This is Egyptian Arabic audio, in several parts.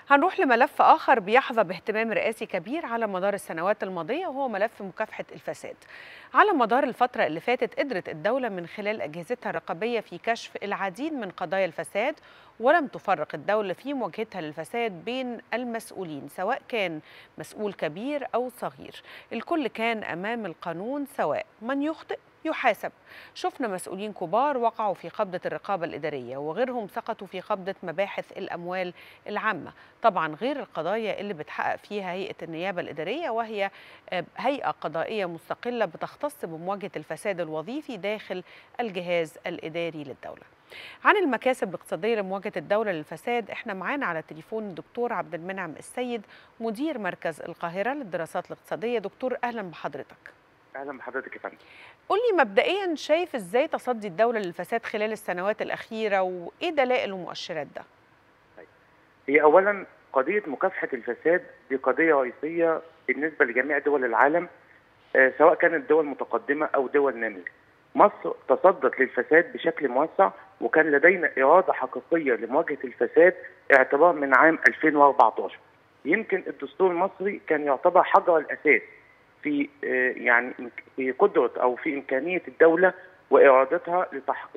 هنروح لملف آخر بيحظى باهتمام رئاسي كبير على مدار السنوات الماضية وهو ملف مكافحة الفساد على مدار الفترة اللي فاتت قدرت الدولة من خلال أجهزتها الرقابية في كشف العديد من قضايا الفساد ولم تفرق الدولة في مواجهتها للفساد بين المسؤولين سواء كان مسؤول كبير أو صغير الكل كان أمام القانون سواء من يخطئ يحاسب شفنا مسؤولين كبار وقعوا في قبضة الرقابة الإدارية وغيرهم سقطوا في قبضة مباحث الأموال العامة طبعا غير القضايا اللي بتحقق فيها هيئة النيابة الإدارية وهي هيئة قضائية مستقلة بتختص بمواجهة الفساد الوظيفي داخل الجهاز الإداري للدولة عن المكاسب الاقتصادية لمواجهة الدولة للفساد احنا معانا على التليفون الدكتور عبد المنعم السيد مدير مركز القاهرة للدراسات الاقتصادية دكتور أهلا بحضرتك اهلا بحضرتك يا فندم قول لي مبدئيا شايف ازاي تصدي الدوله للفساد خلال السنوات الاخيره وايه دلائل ومؤشرات ده هي اولا قضيه مكافحه الفساد دي قضيه رئيسيه بالنسبه لجميع دول العالم آه سواء كانت دول متقدمه او دول ناميه مصر تصدت للفساد بشكل موسع وكان لدينا اراده حقيقيه لمواجهه الفساد اعتبار من عام 2014 يمكن الدستور المصري كان يعتبر حجر الاساس في يعني في قدره او في امكانيه الدوله وارادتها لتح...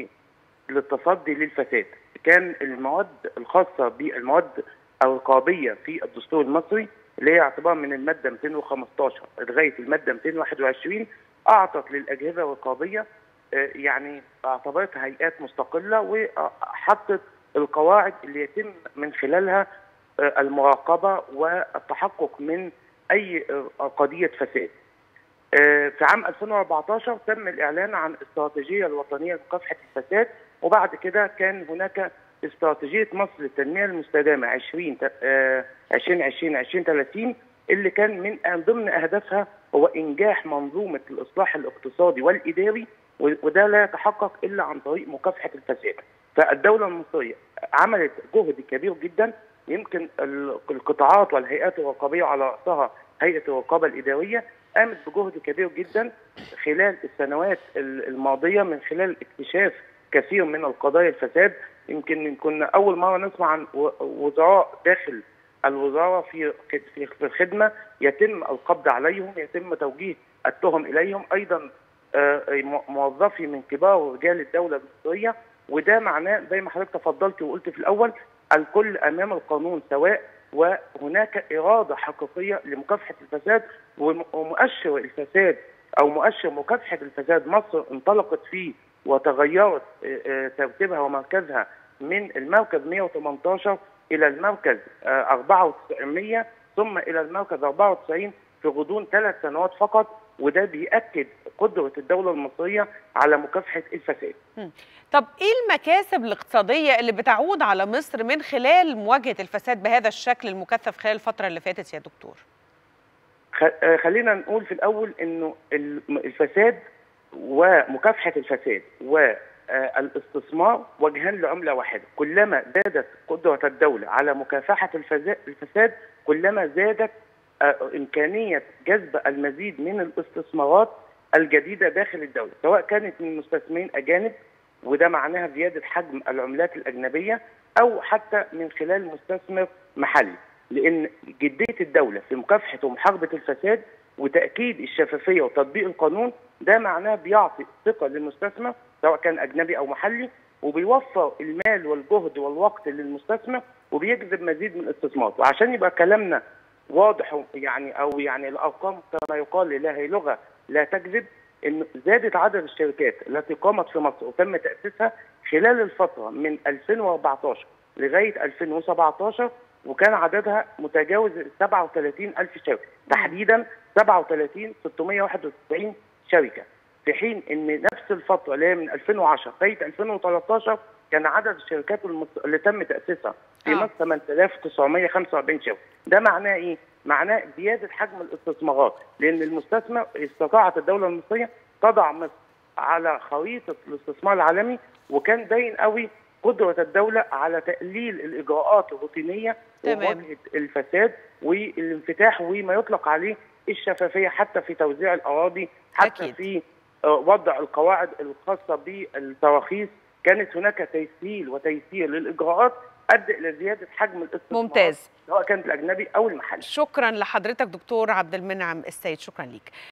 للتصدي للفساد كان المواد الخاصه بالمواد الرقابيه في الدستور المصري اللي هي اعتبار من الماده 215 لغايه الماده 221 اعطت للاجهزه الرقابيه يعني اعتبرتها هيئات مستقله وحطت القواعد اللي يتم من خلالها المراقبه والتحقق من اي قضيه فساد. في عام 2014 تم الاعلان عن الاستراتيجيه الوطنيه لمكافحه الفساد وبعد كده كان هناك استراتيجيه مصر للتنميه المستدامه 20 2020 2030 اللي كان من ضمن اهدافها هو انجاح منظومه الاصلاح الاقتصادي والاداري وده لا يتحقق الا عن طريق مكافحه الفساد. فالدوله المصريه عملت جهد كبير جدا يمكن القطاعات والهيئات الرقابيه على راسها هيئه الرقابه الاداريه قامت بجهد كبير جدا خلال السنوات الماضيه من خلال اكتشاف كثير من القضايا الفساد يمكن كنا اول مره نسمع عن وزراء داخل الوزاره في في الخدمه يتم القبض عليهم يتم توجيه التهم اليهم ايضا موظفي من كبار رجال الدوله المصريه وده معناه زي ما حضرتك تفضلت وقلت في الاول الكل امام القانون سواء وهناك اراده حقيقيه لمكافحه الفساد ومؤشر الفساد او مؤشر مكافحه الفساد مصر انطلقت فيه وتغيرت ترتيبها ومركزها من المركز 118 الى المركز 400 ثم الى المركز 94 في غضون ثلاث سنوات فقط وده بيأكد قدرة الدولة المصرية على مكافحة الفساد طب إيه المكاسب الاقتصادية اللي بتعود على مصر من خلال مواجهة الفساد بهذا الشكل المكثف خلال الفترة اللي فاتت يا دكتور؟ خلينا نقول في الأول إنه الفساد ومكافحة الفساد والاستثمار وجهان لعملة واحدة كلما زادت قدرة الدولة على مكافحة الفساد كلما زادت إمكانية جذب المزيد من الاستثمارات الجديدة داخل الدولة سواء كانت من مستثمرين أجانب وده معناها زيادة حجم العملات الأجنبية أو حتى من خلال مستثمر محلي لأن جدية الدولة في مكافحة ومحاربة الفساد وتأكيد الشفافية وتطبيق القانون ده معناه بيعطي ثقة للمستثمر سواء كان أجنبي أو محلي وبيوفر المال والجهد والوقت للمستثمر وبيجذب مزيد من الاستثمار وعشان يبقى كلامنا واضح يعني او يعني الارقام كما يقال لها لغه لا تكذب ان زادت عدد الشركات التي قامت في مصر وتم تاسيسها خلال الفتره من 2014 لغايه 2017 وكان عددها متجاوز 37 ألف شركة تحديدا 37 691 شركة في حين ان نفس الفترة اللي هي من 2010 لغاية 2013 كان عدد الشركات المص... اللي تم تأسيسها في مصر 8945 شركة ده معناه ايه؟ معناه زيادة حجم الاستثمارات لأن المستثمر استطاعت الدولة المصرية تضع مصر على خريطة الاستثمار العالمي وكان باين قوي قدرة الدولة على تقليل الإجراءات الروتينية ومواجهة الفساد والانفتاح وما يطلق عليه الشفافية حتى في توزيع الأراضي حتى أكيد. في وضع القواعد الخاصة بالتراخيص كانت هناك تسهيل وتيسير للإجراءات ادى الى زياده حجم الاستثمار ممتاز سواء كانت الاجنبي او المحلي شكرا لحضرتك دكتور عبد المنعم السيد شكرا ليك